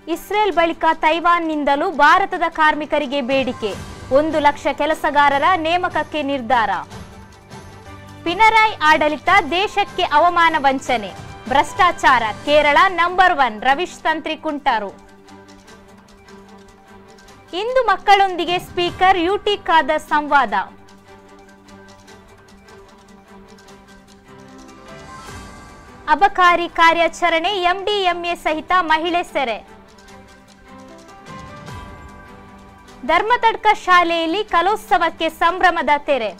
Israel ಬಳಿಕ ತೈವಾನ್ನಿಂದಲೂ ಭಾರತದ ಕಾರ್ಮಿಕರಿಗೆ ಬೇಡಿಕೆ ಒಂದು ಲಕ್ಷ ಕೆಲಸಗಾರರ ನೇಮಕಕ್ಕೆ ನಿರ್ಧಾರ ಪಿನರಾಯ್ ಆಡಳಿತ ದೇಶಕ್ಕೆ ಅವಮಾನ ವಂಚನೆ ಭ್ರಷ್ಟಾಚಾರ ಕೇರಳ ನಂಬರ್ ಒನ್ ರವೀಶ್ ತಂತ್ರಿ ಕುಂಟಾರು ಇಂದು ಮಕ್ಕಳೊಂದಿಗೆ ಸ್ಪೀಕರ್ ಯುಟಿ ಖಾದರ್ ಸಂವಾದ ಅಬಕಾರಿ ಕಾರ್ಯಾಚರಣೆ ಎಂಡಿಎಂಎ ಸಹಿತ ಮಹಿಳೆ ಸೆರೆ ಧರ್ಮತಡ್ಕ ಶಾಲೆಯಲ್ಲಿ ಕಲೋತ್ಸವಕ್ಕೆ ಸಂಭ್ರಮದ ತೆರೆ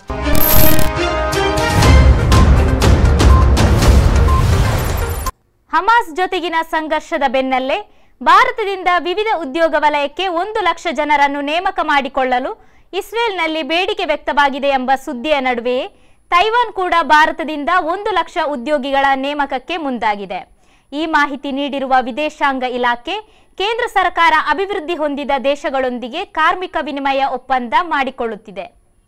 ಹಮಾಸ್ ಜೊತೆಗಿನ ಸಂಘರ್ಷದ ಬೆನ್ನಲ್ಲೇ ಭಾರತದಿಂದ ವಿವಿಧ ಉದ್ಯೋಗ ವಲಯಕ್ಕೆ ಒಂದು ಲಕ್ಷ ಜನರನ್ನು ನೇಮಕ ಮಾಡಿಕೊಳ್ಳಲು ಇಸ್ರೇಲ್ನಲ್ಲಿ ಬೇಡಿಕೆ ವ್ಯಕ್ತವಾಗಿದೆ ಎಂಬ ಸುದ್ದಿಯ ನಡುವೆಯೇ ತೈವಾನ್ ಕೂಡ ಭಾರತದಿಂದ ಒಂದು ಲಕ್ಷ ಉದ್ಯೋಗಿಗಳ ನೇಮಕಕ್ಕೆ ಮುಂದಾಗಿದೆ ಈ ಮಾಹಿತಿ ನೀಡಿರುವ ವಿದೇಶಾಂಗ ಇಲಾಖೆ ಕೇಂದ್ರ ಸರ್ಕಾರ ಅಭಿವೃದ್ಧಿ ಹೊಂದಿದ ದೇಶಗಳೊಂದಿಗೆ ಕಾರ್ಮಿಕ ವಿನಿಮಯ ಒಪ್ಪಂದ ಮಾಡಿಕೊಳ್ಳುತ್ತಿದೆ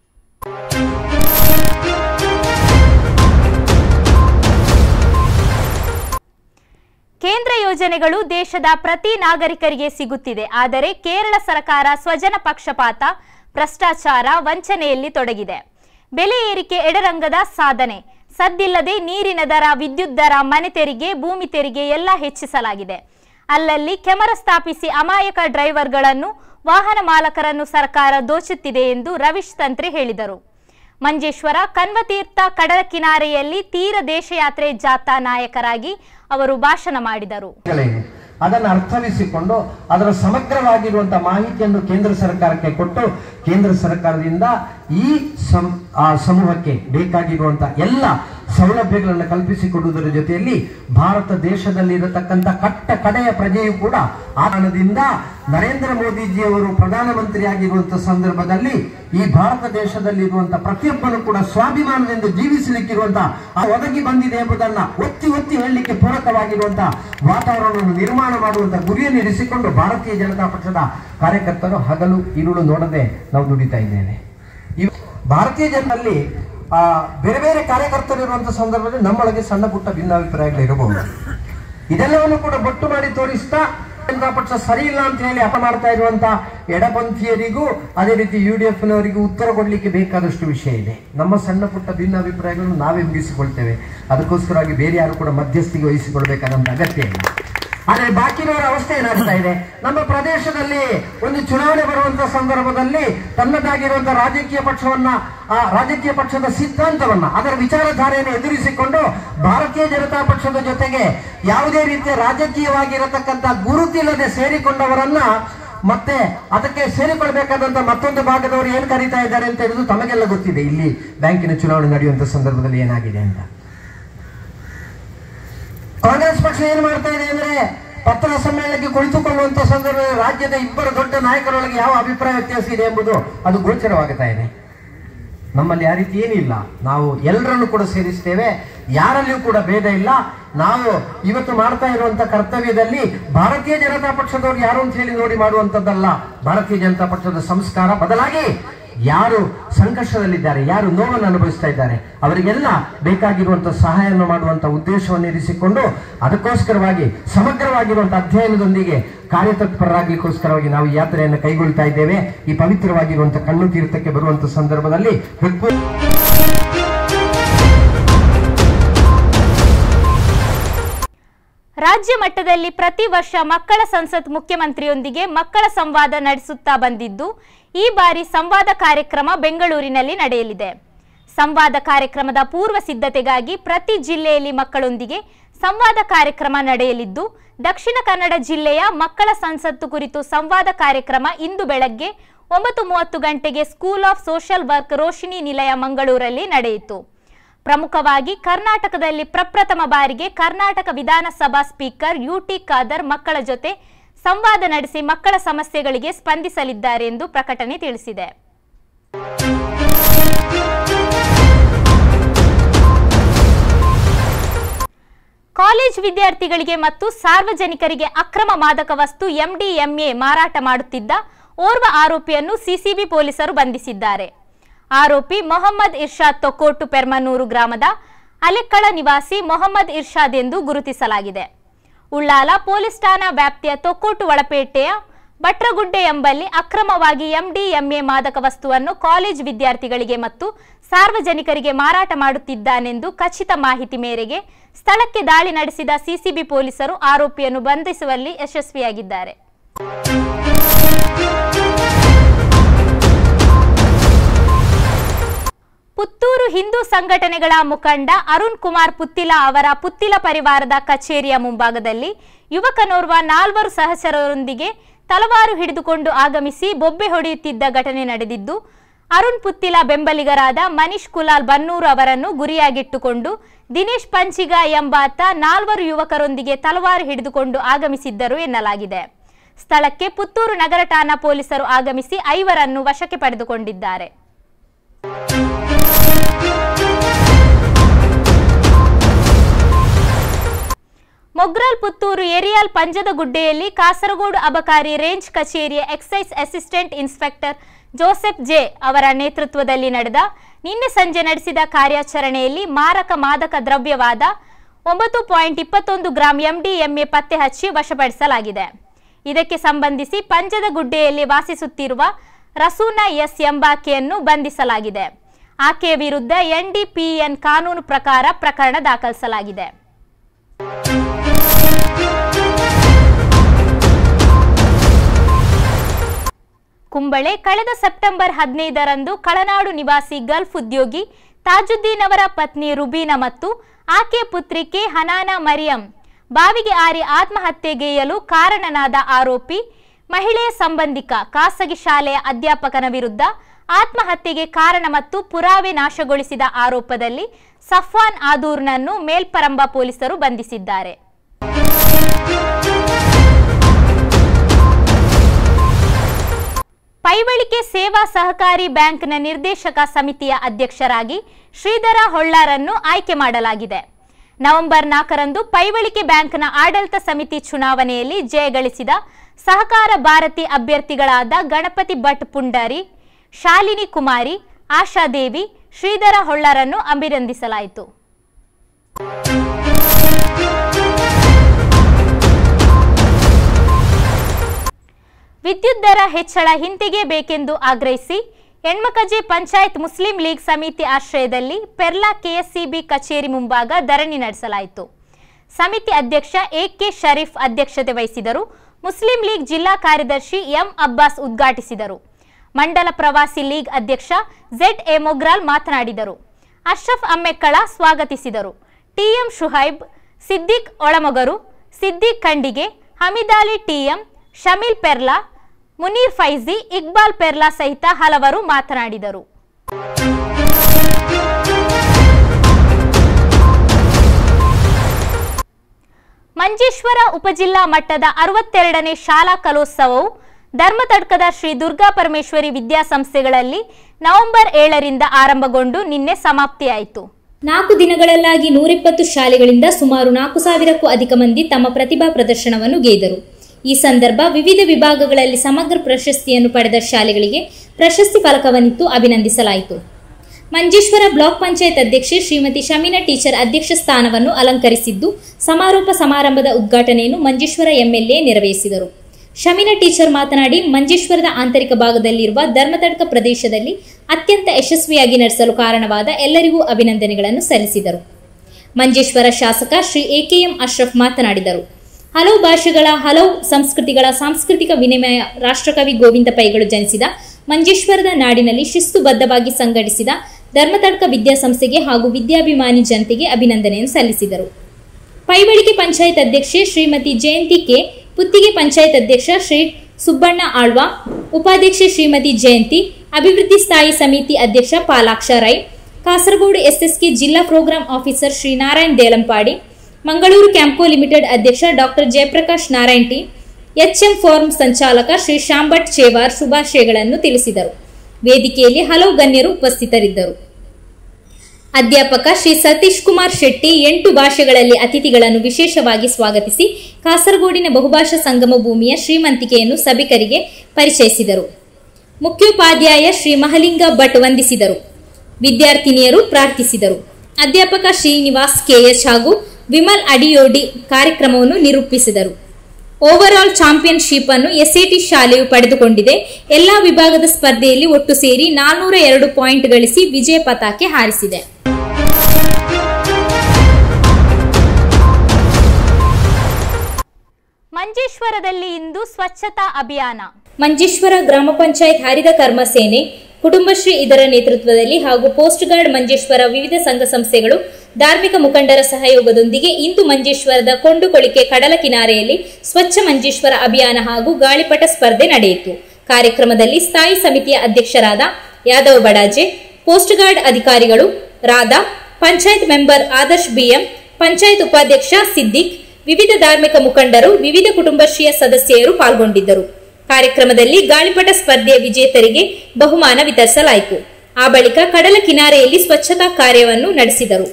ಕೇಂದ್ರ ಯೋಜನೆಗಳು ದೇಶದ ಪ್ರತಿ ನಾಗರಿಕರಿಗೆ ಸಿಗುತ್ತಿದೆ ಆದರೆ ಕೇರಳ ಸರ್ಕಾರ ಸ್ವಜನ ಪಕ್ಷಪಾತ ಭ್ರಷ್ಟಾಚಾರ ವಂಚನೆಯಲ್ಲಿ ತೊಡಗಿದೆ ಬೆಲೆ ಏರಿಕೆ ಎಡರಂಗದ ಸಾಧನೆ ಸದ್ದಿಲ್ಲದೆ ನೀರಿನ ದರ ವಿದ್ಯುತ್ ದರ ಮನೆ ತೆರಿಗೆ ಭೂಮಿ ತೆರಿಗೆ ಎಲ್ಲ ಹೆಚ್ಚಿಸಲಾಗಿದೆ ಅಲ್ಲಲ್ಲಿ ಕೆಮರ ಸ್ಥಾಪಿಸಿ ಅಮಾಯಕ ಡ್ರೈವರ್ಗಳನ್ನು ವಾಹನ ಮಾಲಕರನ್ನು ಸರ್ಕಾರ ದೋಚುತ್ತಿದೆ ಎಂದು ರವೀಶ್ ತಂತ್ರಿ ಹೇಳಿದರು ಮಂಜೇಶ್ವರ ಕನ್ವತೀರ್ಥ ಕಡಲ ಕಿನಾರೆಯಲ್ಲಿ ತೀರ ದೇಶಯಾತ್ರೆ ಜಾಥಾ ನಾಯಕರಾಗಿ ಅವರು ಭಾಷಣ ಮಾಡಿದರು ಗಳೇನು ಅದನ್ನು ಅರ್ಥವಿಸಿಕೊಂಡು ಅದರ ಸಮಗ್ರವಾಗಿರುವಂತಹ ಮಾಹಿತಿಯನ್ನು ಕೇಂದ್ರ ಸರ್ಕಾರಕ್ಕೆ ಕೊಟ್ಟು ಕೇಂದ್ರ ಸರ್ಕಾರದಿಂದ ಈ ಸಂ ಆ ಸಮೂಹಕ್ಕೆ ಬೇಕಾಗಿರುವಂತಹ ಎಲ್ಲ ಸೌಲಭ್ಯಗಳನ್ನು ಕಲ್ಪಿಸಿಕೊಡುವುದರ ಜೊತೆಯಲ್ಲಿ ಭಾರತ ದೇಶದಲ್ಲಿ ಇರತಕ್ಕಂಥ ಕಟ್ಟ ಕಡೆಯ ಪ್ರಜೆಯು ಕೂಡ ಆ ಕಾರಣದಿಂದ ನರೇಂದ್ರ ಮೋದಿಜಿಯವರು ಪ್ರಧಾನಮಂತ್ರಿ ಆಗಿರುವಂತಹ ಸಂದರ್ಭದಲ್ಲಿ ಈ ಭಾರತ ದೇಶದಲ್ಲಿ ಇರುವಂತಹ ಪ್ರತಿಯೊಬ್ಬನು ಕೂಡ ಸ್ವಾಭಿಮಾನದಿಂದ ಜೀವಿಸಲಿಕ್ಕಿರುವಂತಹ ಆ ಒದಗಿ ಬಂದಿದೆ ಎಂಬುದನ್ನ ಒತ್ತಿ ಒತ್ತಿ ಹೇಳಲಿಕ್ಕೆ ಪೂರಕವಾಗಿರುವಂತಹ ವಾತಾವರಣವನ್ನು ನಿರ್ಮಾಣ ಮಾಡುವಂತಹ ಗುರಿಯನ್ನು ಇರಿಸಿಕೊಂಡು ಭಾರತೀಯ ಜನತಾ ಪಕ್ಷದ ಕಾರ್ಯಕರ್ತರು ಹಗಲು ಇರುಳು ನೋಡದೆ ನಾವು ದುಡಿತಾ ಇದ್ದೇವೆ ಇವ್- ಭಾರತೀಯ ಜನರಲ್ಲಿ ಆ ಬೇರೆ ಬೇರೆ ಕಾರ್ಯಕರ್ತರು ಇರುವಂತಹ ಸಂದರ್ಭದಲ್ಲಿ ನಮ್ಮೊಳಗೆ ಸಣ್ಣ ಪುಟ್ಟ ಭಿನ್ನಾಭಿಪ್ರಾಯಗಳು ಇರಬಹುದು ಇದೆಲ್ಲವನ್ನು ಕೂಡ ಬೊಟ್ಟು ಮಾಡಿ ತೋರಿಸ್ತಾ ಜನತಾ ಪಕ್ಷ ಸರಿ ಇಲ್ಲ ಅಂತ ಹೇಳಿ ಅಪ ಮಾಡ್ತಾ ಇರುವಂತ ಎಡಪಂಥೀಯರಿಗೂ ಅದೇ ರೀತಿ ಯು ಡಿ ಎಫ್ ನವರಿಗೂ ಉತ್ತರ ಕೊಡ್ಲಿಕ್ಕೆ ಬೇಕಾದಷ್ಟು ವಿಷಯ ಇದೆ ನಮ್ಮ ಸಣ್ಣ ಪುಟ್ಟ ಭಿನ್ನಾಭಿಪ್ರಾಯಗಳನ್ನು ನಾವೇ ಮುಗಿಸಿಕೊಳ್ತೇವೆ ಅದಕ್ಕೋಸ್ಕರವಾಗಿ ಬೇರೆ ಯಾರು ಕೂಡ ಮಧ್ಯಸ್ಥಿಗೆ ವಹಿಸಿಕೊಳ್ಬೇಕಾದಂತ ಅಗತ್ಯ ಇಲ್ಲ ಆದರೆ ಬಾಕಿನವರ ಅವಸ್ಥೆ ಏನಾಗ್ತಾ ಇದೆ ನಮ್ಮ ಪ್ರದೇಶದಲ್ಲಿ ಒಂದು ಚುನಾವಣೆ ಬರುವಂತಹ ಸಂದರ್ಭದಲ್ಲಿ ತನ್ನದಾಗಿರುವಂತಹ ರಾಜಕೀಯ ಪಕ್ಷವನ್ನ ಆ ರಾಜಕೀಯ ಪಕ್ಷದ ಸಿದ್ಧಾಂತವನ್ನ ಅದರ ವಿಚಾರಧಾರೆಯನ್ನು ಎದುರಿಸಿಕೊಂಡು ಭಾರತೀಯ ಜನತಾ ಪಕ್ಷದ ಜೊತೆಗೆ ಯಾವುದೇ ರೀತಿಯ ರಾಜಕೀಯವಾಗಿರತಕ್ಕಂಥ ಗುರುತಿಲ್ಲದೆ ಸೇರಿಕೊಂಡವರನ್ನ ಮತ್ತೆ ಅದಕ್ಕೆ ಸೇರಿಕೊಳ್ಬೇಕಾದಂತ ಮತ್ತೊಂದು ಭಾಗದವರು ಏನ್ ಕರೀತಾ ಇದ್ದಾರೆ ಅಂತ ಹೇಳುದು ತಮಗೆಲ್ಲ ಗೊತ್ತಿದೆ ಇಲ್ಲಿ ಬ್ಯಾಂಕಿನ ಚುನಾವಣೆ ನಡೆಯುವಂತ ಸಂದರ್ಭದಲ್ಲಿ ಏನಾಗಿದೆ ಅಂತ ಕಾಂಗ್ರೆಸ್ ಪಕ್ಷ ಏನ್ ಮಾಡ್ತಾ ಇದೆ ಅಂದ್ರೆ ಪತ್ರ ಸಮ್ಮೇಳನಕ್ಕೆ ಕುಳಿತುಕೊಳ್ಳುವಂತ ಸಂದರ್ಭದಲ್ಲಿ ರಾಜ್ಯದ ಇಬ್ಬರು ದೊಡ್ಡ ನಾಯಕರೊಳಗೆ ಯಾವ ಅಭಿಪ್ರಾಯ ವ್ಯತ್ಯಾಸ ಇದೆ ಎಂಬುದು ಅದು ಗೋಚರವಾಗುತ್ತಾ ಇದೆ ನಮ್ಮಲ್ಲಿ ಆ ರೀತಿ ಏನಿಲ್ಲ ನಾವು ಎಲ್ಲರನ್ನು ಕೂಡ ಸೇರಿಸ್ತೇವೆ ಯಾರಲ್ಲಿಯೂ ಕೂಡ ಭೇದ ಇಲ್ಲ ನಾವು ಇವತ್ತು ಮಾಡ್ತಾ ಇರುವಂತ ಕರ್ತವ್ಯದಲ್ಲಿ ಭಾರತೀಯ ಜನತಾ ಪಕ್ಷದವರು ಯಾರು ಅಂತ ಹೇಳಿ ನೋಡಿ ಮಾಡುವಂತದ್ದಲ್ಲ ಭಾರತೀಯ ಜನತಾ ಪಕ್ಷದ ಸಂಸ್ಕಾರ ಬದಲಾಗಿ ಯಾರು ಸಂಕಷ್ಟದಲ್ಲಿದ್ದಾರೆ ಯಾರು ನೋವನ್ನು ಅನುಭವಿಸ್ತಾ ಇದ್ದಾರೆ ಅವರಿಗೆಲ್ಲ ಬೇಕಾಗಿರುವಂತಹ ಸಹಾಯವನ್ನು ಮಾಡುವಂತ ಉದ್ದೇಶವನ್ನು ಇರಿಸಿಕೊಂಡು ಅದಕ್ಕೋಸ್ಕರವಾಗಿ ಸಮಗ್ರವಾಗಿರುವಂತಹ ಅಧ್ಯಯನದೊಂದಿಗೆ ಕಾರ್ಯತತ್ಪರರಾಗಲಿಕ್ಕೋಸ್ಕರವಾಗಿ ನಾವು ಈ ಯಾತ್ರೆಯನ್ನು ಕೈಗೊಳ್ತಾ ಇದ್ದೇವೆ ಈ ಪವಿತ್ರವಾಗಿರುವಂತಹ ಕಣ್ಣು ತೀರ್ಥಕ್ಕೆ ಬರುವಂತ ಸಂದರ್ಭದಲ್ಲಿ ಹೃತ್ಪೂ- ರಾಜ್ಯ ಮಟ್ಟದಲ್ಲಿ ಪ್ರತಿ ವರ್ಷ ಮಕ್ಕಳ ಸಂಸತ್ ಮುಖ್ಯಮಂತ್ರಿಯೊಂದಿಗೆ ಮಕ್ಕಳ ಸಂವಾದ ನಡೆಸುತ್ತಾ ಬಂದಿದ್ದು ಈ ಬಾರಿ ಸಂವಾದ ಕಾರ್ಯಕ್ರಮ ಬೆಂಗಳೂರಿನಲ್ಲಿ ನಡೆಯಲಿದೆ ಸಂವಾದ ಕಾರ್ಯಕ್ರಮದ ಪೂರ್ವ ಸಿದ್ಧತೆಗಾಗಿ ಪ್ರತಿ ಜಿಲ್ಲೆಯಲ್ಲಿ ಮಕ್ಕಳೊಂದಿಗೆ ಸಂವಾದ ಕಾರ್ಯಕ್ರಮ ನಡೆಯಲಿದ್ದು ದಕ್ಷಿಣ ಕನ್ನಡ ಜಿಲ್ಲೆಯ ಮಕ್ಕಳ ಸಂಸತ್ತು ಕುರಿತು ಸಂವಾದ ಕಾರ್ಯಕ್ರಮ ಇಂದು ಬೆಳಗ್ಗೆ ಒಂಬತ್ತು ಮೂವತ್ತು ಗಂಟೆಗೆ school of social work Roshini Nilaya ಮಂಗಳೂರಲ್ಲಿ ನಡೆಯಿತು ಪ್ರಮುಖವಾಗಿ ಕರ್ನಾಟಕದಲ್ಲಿ ಪ್ರಪ್ರಥಮ ಬಾರಿಗೆ ಕರ್ನಾಟಕ ವಿಧಾನಸಭಾ ಸ್ಪೀಕರ್ ಯುಟಿ ಖಾದರ್ ಮಕ್ಕಳ ಜೊತೆ ಸಂವಾದ ನಡೆಸಿ ಮಕ್ಕಳ ಸಮಸ್ಯೆಗಳಿಗೆ ಸ್ಪಂದಿಸಲಿದ್ದಾರೆ ಎಂದು ಪ್ರಕಟಣೆ ತಿಳಿಸಿದೆ ಕಾಲೇಜ್ ವಿದ್ಯಾರ್ಥಿಗಳಿಗೆ ಮತ್ತು ಸಾರ್ವಜನಿಕರಿಗೆ ಅಕ್ರಮ ಮಾದಕ ವಸ್ತು ಎಂಡಿಎಂಎ ಮಾರಾಟ ಮಾಡುತ್ತಿದ್ದ ಓರ್ವ ಆರೋಪಿಯನ್ನು ಸಿಸಿಬಿ ಪೊಲೀಸರು ಬಂಧಿಸಿದ್ದಾರೆ ಆರೋಪಿ ಮೊಹಮ್ಮದ್ ಇರ್ಷಾದ್ ತೊಕ್ಕೋಟು ಪೆರ್ಮನೂರು ಗ್ರಾಮದ ಅಲೆಕ್ಕಳ ನಿವಾಸಿ ಮೊಹಮ್ಮದ್ ಇರ್ಷಾದ್ ಎಂದು ಗುರುತಿಸಲಾಗಿದೆ ಉಳ್ಳಾಲ ಪೊಲೀಸ್ ಠಾಣಾ ವ್ಯಾಪ್ತಿಯ ತೊಕ್ಕೋಟು ಒಳಪೇಟೆಯ ಭಟ್ರಗುಡ್ಡೆ ಎಂಬಲ್ಲಿ ಅಕ್ರಮವಾಗಿ ಎಂಡಿಎಂಎ ಮಾದಕ ವಸ್ತುವನ್ನು ಕಾಲೇಜ್ ವಿದ್ಯಾರ್ಥಿಗಳಿಗೆ ಮತ್ತು ಸಾರ್ವಜನಿಕರಿಗೆ ಮಾರಾಟ ಮಾಡುತ್ತಿದ್ದಾನೆಂದು ಖಚಿತ ಮಾಹಿತಿ ಮೇರೆಗೆ ಸ್ಥಳಕ್ಕೆ ದಾಳಿ ನಡೆಸಿದ ಸಿಸಿಬಿ ಪೊಲೀಸರು ಆರೋಪಿಯನ್ನು ಬಂಧಿಸುವಲ್ಲಿ ಯಶಸ್ವಿಯಾಗಿದ್ದಾರೆ ಪುತ್ತೂರು ಹಿಂದೂ ಸಂಘಟನೆಗಳ ಮುಖಂಡ ಅರುಣ್ ಕುಮಾರ್ ಪುತ್ತಿಲ ಅವರ ಪುತ್ತಿಲ ಪರಿವಾರದ ಕಚೇರಿಯ ಮುಂಭಾಗದಲ್ಲಿ ಯುವಕನೋರ್ವ ನಾಲ್ವರು ಸಹಚರರೊಂದಿಗೆ ತಲವಾರು ಹಿಡಿದುಕೊಂಡು ಆಗಮಿಸಿ ಬೊಬ್ಬೆ ಹೊಡೆಯುತ್ತಿದ್ದ ಘಟನೆ ನಡೆದಿದ್ದು ಅರುಣ್ ಪುತ್ತಿಲ ಬೆಂಬಲಿಗರಾದ ಮನೀಶ್ ಕುಲಾಲ್ ಬನ್ನೂರು ಅವರನ್ನು ಗುರಿಯಾಗಿಟ್ಟುಕೊಂಡು ದಿನೇಶ್ ಪಂಚಿಗ ಎಂಬಾತ ನಾಲ್ವರು ಯುವಕರೊಂದಿಗೆ ತಲವಾರು ಹಿಡಿದುಕೊಂಡು ಆಗಮಿಸಿದ್ದರು ಎನ್ನಲಾಗಿದೆ ಸ್ಥಳಕ್ಕೆ ಪುತ್ತೂರು ನಗರ ಠಾಣಾ ಪೊಲೀಸರು ಆಗಮಿಸಿ ಐವರನ್ನು ವಶಕ್ಕೆ ಪಡೆದುಕೊಂಡಿದ್ದಾರೆ ಮೊಗ್ರಾಲ್ ಪುತ್ತೂರು ಏರಿಯಾಲ್ ಪಂಜದಗುಡ್ಡೆಯಲ್ಲಿ ಕಾಸರಗೋಡು ಅಬಕಾರಿ ರೇಂಜ್ ಕಚೇರಿಯ excise assistant inspector Joseph J ಅವರ ನೇತೃತ್ವದಲ್ಲಿ ನಡೆದ ನಿನ್ನೆ ಸಂಜೆ ನಡೆಸಿದ ಕಾರ್ಯಾಚರಣೆಯಲ್ಲಿ ಮಾರಕ ಮಾದಕ ದ್ರವ್ಯವಾದ ಒಂಬತ್ತು ಪಾಯಿಂಟ್ ಇಪ್ಪತ್ತೊಂದು ಗ್ರಾಂ ಎಂಡಿಎಂಎ ಪತ್ತೆ ಹಚ್ಚಿ ವಶಪಡಿಸಲಾಗಿದೆ ಇದಕ್ಕೆ ಸಂಬಂಧಿಸಿ ಪಂಜದಗುಡ್ಡೆಯಲ್ಲಿ ವಾಸಿಸುತ್ತಿರುವ ರಸೂನಾ ಎಸ್ ಎಂಬಾಕೆಯನ್ನು ಬಂಧಿಸಲಾಗಿದೆ ಆಕೆಯ ವಿರುದ್ಧ ಎನ್ಡಿಪಿಎನ್ ಕಾನೂನು ಪ್ರಕಾರ ಪ್ರಕರಣ ದಾಖಲಿಸಲಾಗಿದೆ ಕುಂಬಳೆ ಕಳೆದ ಸೆಪ್ಟೆಂಬರ್ ಹದಿನೈದರಂದು ಕಳನಾಡು ನಿವಾಸಿ ಗಲ್ಫ್ ಉದ್ಯೋಗಿ ತಾಜುದ್ದೀನ್ ಅವರ ಪತ್ನಿ ರುಬೀನಾ ಮತ್ತು ಆಕೆಯ ಪುತ್ರಿ ಕೆ ಹನಾನಾ ಮರಿಯಂ ಬಾವಿಗೆ ಆರಿ ಆತ್ಮಹತ್ಯೆಗೈಯಲು ಕಾರಣನಾದ ಆರೋಪಿ ಮಹಿಳೆಯ ಸಂಬಂಧಿಕ ಖಾಸಗಿ ಶಾಲೆಯ ಅಧ್ಯಾಪಕನ ವಿರುದ್ಧ ಆತ್ಮಹತ್ಯೆಗೆ ಕಾರಣ ಮತ್ತು ಪುರಾವೆ ನಾಶಗೊಳಿಸಿದ ಆರೋಪದಲ್ಲಿ ಸಫ್ವಾನ್ ಆದೂರ್ನನ್ನು ಮೇಲ್ಪರಂಬ ಪೊಲೀಸರು ಬಂಧಿಸಿದ್ದಾರೆ ಪೈವಳಿಕೆ ಸೇವಾ ಸಹಕಾರಿ ಬ್ಯಾಂಕ್ನ ನಿರ್ದೇಶಕ ಸಮಿತಿಯ ಅಧ್ಯಕ್ಷರಾಗಿ ಶ್ರೀಧರ ಹೊಳ್ಳಾರನ್ನು ಆಯ್ಕೆ ಮಾಡಲಾಗಿದೆ ನವೆಂಬರ್ ನಾಲ್ಕರಂದು ಪೈವಳಿಕೆ ಬ್ಯಾಂಕ್ನ ಆಡಳಿತ ಸಮಿತಿ ಚುನಾವಣೆಯಲ್ಲಿ ಜಯಗಳಿಸಿದ ಸಹಕಾರ ಭಾರತಿ ಅಭ್ಯರ್ಥಿಗಳಾದ ಗಣಪತಿ ಭಟ್ ಪುಂಡಾರಿ ಶಾಲಿನಿ ಕುಮಾರಿ ಆಶಾದೇವಿ ಶ್ರೀಧರ ಹೊಳ್ಳಾರನ್ನು ಅಭಿನಂದಿಸಲಾಯಿತು ವಿದ್ಯುತ್ ದರ ಹೆಚ್ಚಳ ಹಿಂತೆಗೆಯಬೇಕೆಂದು ಆಗ್ರಹಿಸಿ ಹೆಣ್ಮಕಜೆ ಪಂಚಾಯತ್ ಮುಸ್ಲಿಂ ಲೀಗ್ ಸಮಿತಿ ಆಶ್ರಯದಲ್ಲಿ ಪೆರ್ಲಾ ಕೆಎಸ್ಸಿಬಿ ಕಚೇರಿ ಮುಂಭಾಗ ಧರಣಿ ನಡೆಸಲಾಯಿತು ಸಮಿತಿ ಅಧ್ಯಕ್ಷ ಎಕೆ ಶರೀಫ್ ಅಧ್ಯಕ್ಷತೆ ವಹಿಸಿದರು ಮುಸ್ಲಿಂ ಲೀಗ್ ಜಿಲ್ಲಾ ಕಾರ್ಯದರ್ಶಿ ಎಂ ಅಬ್ಬಾಸ್ ಉದ್ಘಾಟಿಸಿದರು ಮಂಡಲ ಪ್ರವಾಸಿ ಲೀಗ್ ಅಧ್ಯಕ್ಷ ಝೆಡ್ ಎ ಮೊಗ್ರಾಲ್ ಮಾತನಾಡಿದರು ಅಶ್ರಫ್ ಅಮ್ಮೆಕ್ಕಳ ಸ್ವಾಗತಿಸಿದರು ಟಿಎಂ ಶುಹೈಬ್ ಸಿದ್ದಿಕ್ ಒಳಮೊಗರು ಸಿದ್ದಿಕ್ ಖಂಡಿಗೆ ಹಮೀದಾಲಿ ಟಿಎಂ ಶಮೀಲ್ ಪೆರ್ಲಾ ಮುನೀರ್ ಫೈಜಿ ಇಕ್ಬಾಲ್ ಪೆರ್ಲಾ ಸಹಿತ ಹಲವರು ಮಾತನಾಡಿದರು ಮಂಜೇಶ್ವರ ಉಪಜಿಲ್ಲಾ ಮಟ್ಟದ ಅರವತ್ತೆರಡನೇ ಶಾಲಾ ಕಲೋತ್ಸವವು ಧರ್ಮತಡ್ಕದ ಶ್ರೀ ದುರ್ಗಾ ಪರಮೇಶ್ವರಿ ವಿದ್ಯಾಸಂಸ್ಥೆಗಳಲ್ಲಿ ನವೆಂಬರ್ ಏಳರಿಂದ ಆರಂಭಗೊಂಡು ನಿನ್ನೆ ಸಮಾಪ್ತಿಯಾಯಿತು ನಾಲ್ಕು ದಿನಗಳಲ್ಲಾಗಿ ನೂರಿಪ್ಪತ್ತು ಶಾಲೆಗಳಿಂದ ಸುಮಾರು ನಾಲ್ಕು ಸಾವಿರಕ್ಕೂ ಅಧಿಕ ಮಂದಿ ತಮ್ಮ ಪ್ರತಿಭಾ ಪ್ರದರ್ಶನವನ್ನು ಗೈದರು ಈ ಸಂದರ್ಭ ವಿವಿಧ ವಿಭಾಗಗಳಲ್ಲಿ ಸಮಗ್ರ ಪ್ರಶಸ್ತಿಯನ್ನು ಪಡೆದ ಶಾಲೆಗಳಿಗೆ ಪ್ರಶಸ್ತಿ ಫಲಕವನ್ನಿತ್ತು ಅಭಿನಂದಿಸಲಾಯಿತು ಮಂಜೇಶ್ವರ ಬ್ಲಾಕ್ ಪಂಚಾಯತ್ ಅಧ್ಯಕ್ಷೆ ಶ್ರೀಮತಿ ಶಮೀನಾ ಟೀಚರ್ ಅಧ್ಯಕ್ಷ ಸ್ಥಾನವನ್ನು ಅಲಂಕರಿಸಿದ್ದು ಸಮಾರೋಪ ಸಮಾರಂಭದ ಉದ್ಘಾಟನೆಯನ್ನು ಮಂಜೇಶ್ವರ ಎಂಎಲ್ಎ ನೆರವೇರಿಸಿದರು ಶಮೀನಾ ಟೀಚರ್ ಮಾತನಾಡಿ ಮಂಜೇಶ್ವರದ ಆಂತರಿಕ ಭಾಗದಲ್ಲಿರುವ ಧರ್ಮತಡ್ಕ ಪ್ರದೇಶದಲ್ಲಿ ಅತ್ಯಂತ ಯಶಸ್ವಿಯಾಗಿ ನಡೆಸಲು ಕಾರಣವಾದ ಎಲ್ಲರಿಗೂ ಅಭಿನಂದನೆಗಳನ್ನು ಸಲ್ಲಿಸಿದರು ಮಂಜೇಶ್ವರ ಶಾಸಕ ಶ್ರೀ ಎಕೆಎಂ ಅಶ್ರಫ್ ಮಾತನಾಡಿದರು ಹಲವು ಭಾಷೆಗಳ ಹಲವು ಸಂಸ್ಕೃತಿಗಳ ಸಾಂಸ್ಕೃತಿಕ ವಿನಿಮಯ ರಾಷ್ಟ್ರಕವಿ ಗೋವಿಂದ ಪೈಗಳು ಜನಿಸಿದ ಮಂಜೇಶ್ವರದ ನಾಡಿನಲ್ಲಿ ಶಿಸ್ತುಬದ್ಧವಾಗಿ ಸಂಘಟಿಸಿದ ಧರ್ಮತಡ್ಕ ವಿದ್ಯಾಸಂಸ್ಥೆಗೆ ಹಾಗೂ ವಿದ್ಯಾಭಿಮಾನಿ ಜನತೆಗೆ ಅಭಿನಂದನೆಯನ್ನು ಸಲ್ಲಿಸಿದರು ಪೈವಳಿಕೆ ಪಂಚಾಯತ್ ಅಧ್ಯಕ್ಷೆ ಶ್ರೀಮತಿ ಜಯಂತಿ ಕೆ ಪುತ್ತಿಗೆ ಪಂಚಾಯತ್ ಅಧ್ಯಕ್ಷ ಶ್ರೀ ಸುಬ್ಬಣ್ಣ ಆಳ್ವ ಉಪಾಧ್ಯಕ್ಷೆ ಶ್ರೀಮತಿ ಜಯಂತಿ ಅಭಿವೃದ್ಧಿ ಸ್ಥಾಯಿ ಸಮಿತಿ ಅಧ್ಯಕ್ಷ ಪಾಲಾಕ್ಷ ರೈ ಕಾಸರಗೋಡು ಎಸ್ಎಸ್ಕೆ ಜಿಲ್ಲಾ program officer Shri Narayan Delampadi Mangaluru Campco limited ಅಧ್ಯಕ್ಷ doctor Jayaprakash Narayan T HM farm ಸಂಚಾಲಕ ಶ್ರೀ ಶಾಂಭಟ್ ಚೇವಾರ್ ಶುಭಾಶಯಗಳನ್ನು ತಿಳಿಸಿದರು ವೇದಿಕೆಯಲ್ಲಿ ಹಲವು ಗಣ್ಯರು ಉಪಸ್ಥಿತರಿದ್ದರು ಅಧ್ಯಾಪಕ ಶ್ರೀ ಸತೀಶ್ ಕುಮಾರ್ ಶೆಟ್ಟಿ ಎಂಟು ಭಾಷೆಗಳಲ್ಲಿ ಅತಿಥಿಗಳನ್ನು ವಿಶೇಷವಾಗಿ ಸ್ವಾಗತಿಸಿ ಕಾಸರಗೋಡಿನ ಬಹುಭಾಷಾ ಸಂಗಮ ಭೂಮಿಯ ಶ್ರೀಮಂತಿಕೆಯನ್ನು ಸಭಿಕರಿಗೆ ಪರಿಚಯಿಸಿದರು ಮುಖ್ಯೋಪಾಧ್ಯಾಯ ಶ್ರೀ ಮಹಲಿಂಗ ಭಟ್ ವಂದಿಸಿದರು ವಿದ್ಯಾರ್ಥಿನಿಯರು ಪ್ರಾರ್ಥಿಸಿದರು ಅಧ್ಯಾಪಕ ಶ್ರೀನಿವಾಸ್ ಕೆಎಚ್ ಹಾಗೂ ವಿಮಲ್ ಅಡಿಯೋಡಿ ಕಾರ್ಯಕ್ರಮವನ್ನು ನಿರೂಪಿಸಿದರು ಓವರ್ ಆಲ್ ಚಾಂಪಿಯನ್ಶಿಪ್ ಅನ್ನು ಎಸ್ಎಟಿ ಶಾಲೆಯು ಪಡೆದುಕೊಂಡಿದೆ ಎಲ್ಲಾ ವಿಭಾಗದ ಸ್ಪರ್ಧೆಯಲ್ಲಿ ಒಟ್ಟು ಸೇರಿ ನಾನ್ನೂರ ಎರಡು ಪಾಯಿಂಟ್ ಗಳಿಸಿ ವಿಜಯ ಪತಾಕೆ ಹಾರಿಸಿದೆ ಮಂಜೇಶ್ವರದಲ್ಲಿ ಇಂದು ಸ್ವಚ್ಛತಾ ಅಭಿಯಾನ ಮಂಜೇಶ್ವರ ಗ್ರಾಮ ಪಂಚಾಯತ್ ಹರಿದ ಕರ್ಮ ಸೇನೆ ಕುಟುಂಬಶ್ರೀ ಇದರ ನೇತೃತ್ವದಲ್ಲಿ ಹಾಗೂ ಪೋಸ್ಟ್ ಗಾರ್ಡ್ ಮಂಜೇಶ್ವರ ವಿವಿಧ ಸಂಘ ಸಂಸ್ಥೆಗಳು ಧಾರ್ಮಿಕ ಮುಖಂಡರ ಸಹಯೋಗದೊಂದಿಗೆ ಇಂದು ಮಂಜೇಶ್ವರದ ಕೊಂಡುಕೊಳಿಕೆ ಕಡಲ ಕಿನಾರೆಯಲ್ಲಿ ಸ್ವಚ್ಛ ಮಂಜೇಶ್ವರ ಅಭಿಯಾನ ಹಾಗೂ ಗಾಳಿಪಟ ಸ್ಪರ್ಧೆ ನಡೆಯಿತು ಕಾರ್ಯಕ್ರಮದಲ್ಲಿ ಸ್ಥಾಯಿ ಸಮಿತಿಯ ಅಧ್ಯಕ್ಷರಾದ ಯಾದವ್ ಬಡಾಜೆ ಪೋಸ್ಟ್ ಗಾರ್ಡ್ ಅಧಿಕಾರಿಗಳು ರಾಧಾ ಪಂಚಾಯತ್ ಮೆಂಬರ್ ಆದರ್ಶ್ ಬಿಎಂ ಪಂಚಾಯತ್ ಉಪಾಧ್ಯಕ್ಷ ಸಿದ್ದಿಕ್ ವಿವಿಧ ಧಾರ್ಮಿಕ ಮುಖಂಡರು ವಿವಿಧ ಕುಟುಂಬಶ್ರೀಯ ಸದಸ್ಯರು ಪಾಲ್ಗೊಂಡಿದ್ದರು ಕಾರ್ಯಕ್ರಮದಲ್ಲಿ ಗಾಳಿಪಟ ಸ್ಪರ್ಧೆಯ ವಿಜೇತರಿಗೆ ಬಹುಮಾನ ವಿತರಿಸಲಾಯಿತು ಆ ಬಳಿಕ ಕಡಲ ಕಿನಾರೆಯಲ್ಲಿ ಸ್ವಚ್ಛತಾ ಕಾರ್ಯವನ್ನು ನಡೆಸಿದರು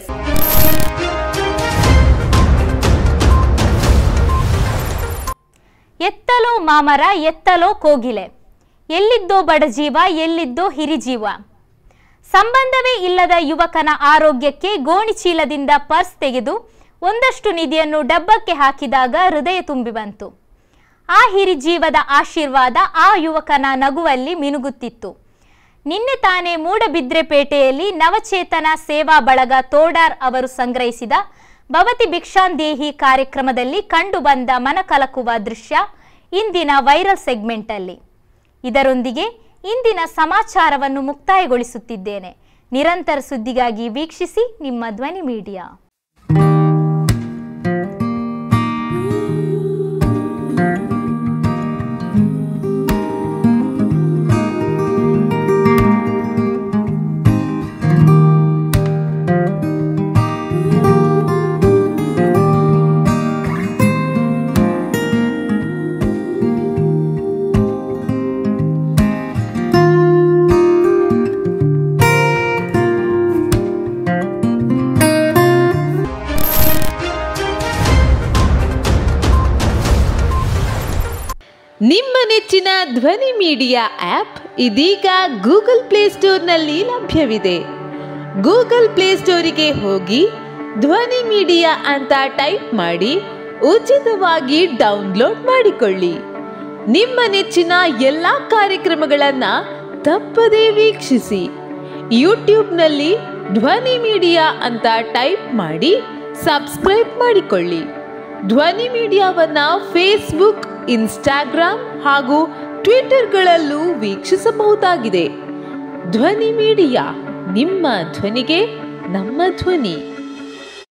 ಎತ್ತಲೋ ಮಾಮರ ಎತ್ತಲೋ ಕೋಗಿಲೆ ಎಲ್ಲಿದ್ದೋ ಬಡಜೀವ ಎಲ್ಲಿದ್ದೋ ಹಿರಿಜೀವ ಸಂಬಂಧವೇ ಇಲ್ಲದ ಯುವಕನ ಆರೋಗ್ಯಕ್ಕೆ ಗೋಣಿ ಚೀಲದಿಂದ ಪರ್ಸ್ ತೆಗೆದು ಒಂದಷ್ಟು ನಿಧಿಯನ್ನು ಡಬ್ಬಕ್ಕೆ ಹಾಕಿದಾಗ ಹೃದಯ ತುಂಬಿ ಬಂತು ಆ ಹಿರಿಜೀವದ ಆಶೀರ್ವಾದ ಆ ಯುವಕನ ನಗುವಲ್ಲಿ ಮಿನುಗುತ್ತಿತ್ತು ನಿನ್ನೆ ತಾನೇ ಮೂಡಬಿದ್ರೆಪೇಟೆಯಲ್ಲಿ ನವಚೇತನ ಸೇವಾ ಬಳಗ ತೋಡಾರ್ ಅವರು ಸಂಗ್ರಹಿಸಿದ ಭವತಿ ಭಿಕ್ಷಾಂದೇಹಿ ಕಾರ್ಯಕ್ರಮದಲ್ಲಿ ಕಂಡುಬಂದ ಮನಕಲಕುವ ದೃಶ್ಯ ಇಂದಿನ ವೈರಲ್ ಸೆಗ್ಮೆಂಟಲ್ಲಿ ಇದರೊಂದಿಗೆ ಇಂದಿನ ಸಮಾಚಾರವನ್ನು ಮುಕ್ತಾಯಗೊಳಿಸುತ್ತಿದ್ದೇನೆ ನಿರಂತರ ಸುದ್ದಿಗಾಗಿ ವೀಕ್ಷಿಸಿ ನಿಮ್ಮ ಧ್ವನಿ ಮೀಡಿಯಾ ನಿಮ್ಮ ನೆಚ್ಚಿನ ಧ್ವನಿ ಮೀಡಿಯಾ ಆಪ್ ಇದೀಗ ಗೂಗಲ್ ಪ್ಲೇಸ್ಟೋರ್ನಲ್ಲಿ ಲಭ್ಯವಿದೆ ಗೂಗಲ್ ಪ್ಲೇಸ್ಟೋರಿಗೆ ಹೋಗಿ ಧ್ವನಿ ಮೀಡಿಯಾ ಅಂತ ಟೈಪ್ ಮಾಡಿ ಉಚಿತವಾಗಿ ಡೌನ್ಲೋಡ್ ಮಾಡಿಕೊಳ್ಳಿ ನಿಮ್ಮ ನೆಚ್ಚಿನ ಎಲ್ಲ ಕಾರ್ಯಕ್ರಮಗಳನ್ನ ತಪ್ಪದೇ ವೀಕ್ಷಿಸಿ ಯೂಟ್ಯೂಬ್ನಲ್ಲಿ ಧ್ವನಿ ಮೀಡಿಯಾ ಅಂತ ಟೈಪ್ ಮಾಡಿ ಸಬ್ಸ್ಕ್ರೈಬ್ ಮಾಡಿಕೊಳ್ಳಿ ಧ್ವನಿ ಮೀಡಿಯಾವನ್ನ ಫೇಸ್ಬುಕ್ ಇನ್ಸ್ಟಾಗ್ರಾಮ್ ಹಾಗೂ ಟ್ವಿಟರ್ಗಳಲ್ಲೂ ವೀಕ್ಷಿಸಬಹುದಾಗಿದೆ ಧ್ವನಿ ಮೀಡಿಯಾ ನಿಮ್ಮ ಧ್ವನಿಗೆ ನಮ್ಮ ಧ್ವನಿ